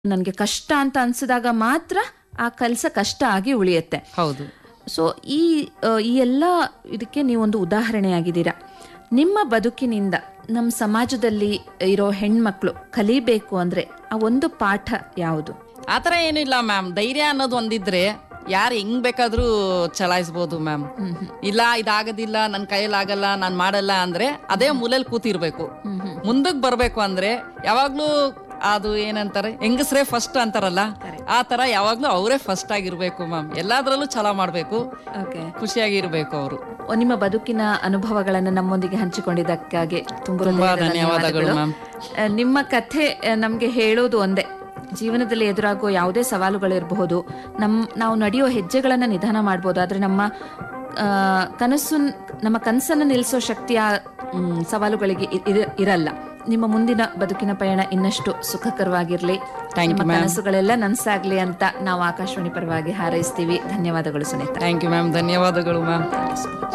ನನಗೆ ಕಷ್ಟ ಅಂತ ಅನ್ಸಿದಾಗ ಮಾತ್ರ ಆ ಕೆಲಸ ಕಷ್ಟ ಆಗಿ ಉಳಿಯುತ್ತೆ ಹೌದು ಸೊ ಈ ಆ, ಈ ಎಲ್ಲ ಇದಕ್ಕೆ ನೀವೊಂದು ಉದಾಹರಣೆಯಾಗಿದ್ದೀರಾ ನಿಮ್ಮ ಬದುಕಿನಿಂದ ನಮ್ಮ ಸಮಾಜದಲ್ಲಿ ಇರೋ ಹೆಣ್ಮಕ್ಳು ಕಲಿಬೇಕು ಅಂದ್ರೆ ಆ ಒಂದು ಪಾಠ ಯಾವುದು ಆ ಥರ ಏನೂ ಇಲ್ಲ ಮ್ಯಾಮ್ ಧೈರ್ಯ ಅನ್ನೋದು ಒಂದಿದ್ರೆ ಯಾರು ಹೆಂಗ್ ಬೇಕಾದ್ರೂ ಚಲಾಯಿಸ್ಬೋದು ಮ್ಯಾಮ್ ಇಲ್ಲ ಇದಾಗೋದಿಲ್ಲ ನನ್ನ ಕೈಯಲ್ಲಿ ಆಗಲ್ಲ ನಾನು ಮಾಡಲ್ಲ ಅಂದ್ರೆ ಅದೇ ಮೂಲೆಯಲ್ಲಿ ಕೂತಿರ್ಬೇಕು ಮುಂದಕ್ಕೆ ಬರಬೇಕು ಅಂದ್ರೆ ಯಾವಾಗ್ಲೂ ಅದು ಏನಂತಾರೆ ಹೆಂಗಸ್ರೇ ಫಸ್ಟ್ ಅಂತಾರಲ್ಲ ಆ ತರ ಯಾವಾಗ್ಲೂ ಅವರೇ ಫಸ್ಟ್ ಆಗಿರ್ಬೇಕು ಮ್ಯಾಮ್ ಎಲ್ಲಾದ್ರಲ್ಲೂ ಛಲ ಮಾಡ್ಬೇಕು ಓಕೆ ಖುಷಿಯಾಗಿರ್ಬೇಕು ಅವರು ನಿಮ್ಮ ಬದುಕಿನ ಅನುಭವಗಳನ್ನು ನಮ್ಮೊಂದಿಗೆ ಹಂಚಿಕೊಂಡಿದ್ದಕ್ಕಾಗಿ ತುಂಬ ತುಂಬಾ ಧನ್ಯವಾದಗಳು ಮ್ಯಾಮ್ ಆ, ನಿಮ್ಮ ಕಥೆ ಆ, ನಮ್ಗೆ ಹೇಳೋದು ಒಂದೇ ಜೀವನದಲ್ಲಿ ಎದುರಾಗೋ ಯಾವುದೇ ಸವಾಲುಗಳಿರಬಹುದು ನಮ್ ನಾವು ನಡೆಯೋ ಹೆಜ್ಜೆಗಳನ್ನ ನಿಧಾನ ಮಾಡ್ಬೋದು ಆದ್ರೆ ನಮ್ಮ ಆ, ಕನಸು ನಮ್ಮ ಕನಸನ್ನು ನಿಲ್ಲಿಸೋ ಶಕ್ತಿ ಆ ಮ್, ಸವಾಲುಗಳಿಗೆ ಇ- ಇರ- ಇರಲ್ಲ ನಿಮ್ಮ ಮುಂದಿನ ಬದುಕಿನ ಪಯಣ ಇನ್ನಷ್ಟು ಸುಖಕರವಾಗಿರ್ಲಿ Thank you, ನಿಮ್ಮ ma'am. ಕನಸುಗಳೆಲ್ಲ ನನ್ಸಾಗ್ಲಿ ಅಂತ ನಾವು ಆಕಾಶವಾಣಿ ಪರವಾಗಿ ಹಾರೈಸ್ತೀವಿ ಧನ್ಯವಾದಗಳು ಸುನೀತಾ ಥ್ಯಾಂಕ್ ಯು ಮ್ಯಾಮ್ ಧನ್ಯವಾದಗಳು ಮ್ಯಾಮ್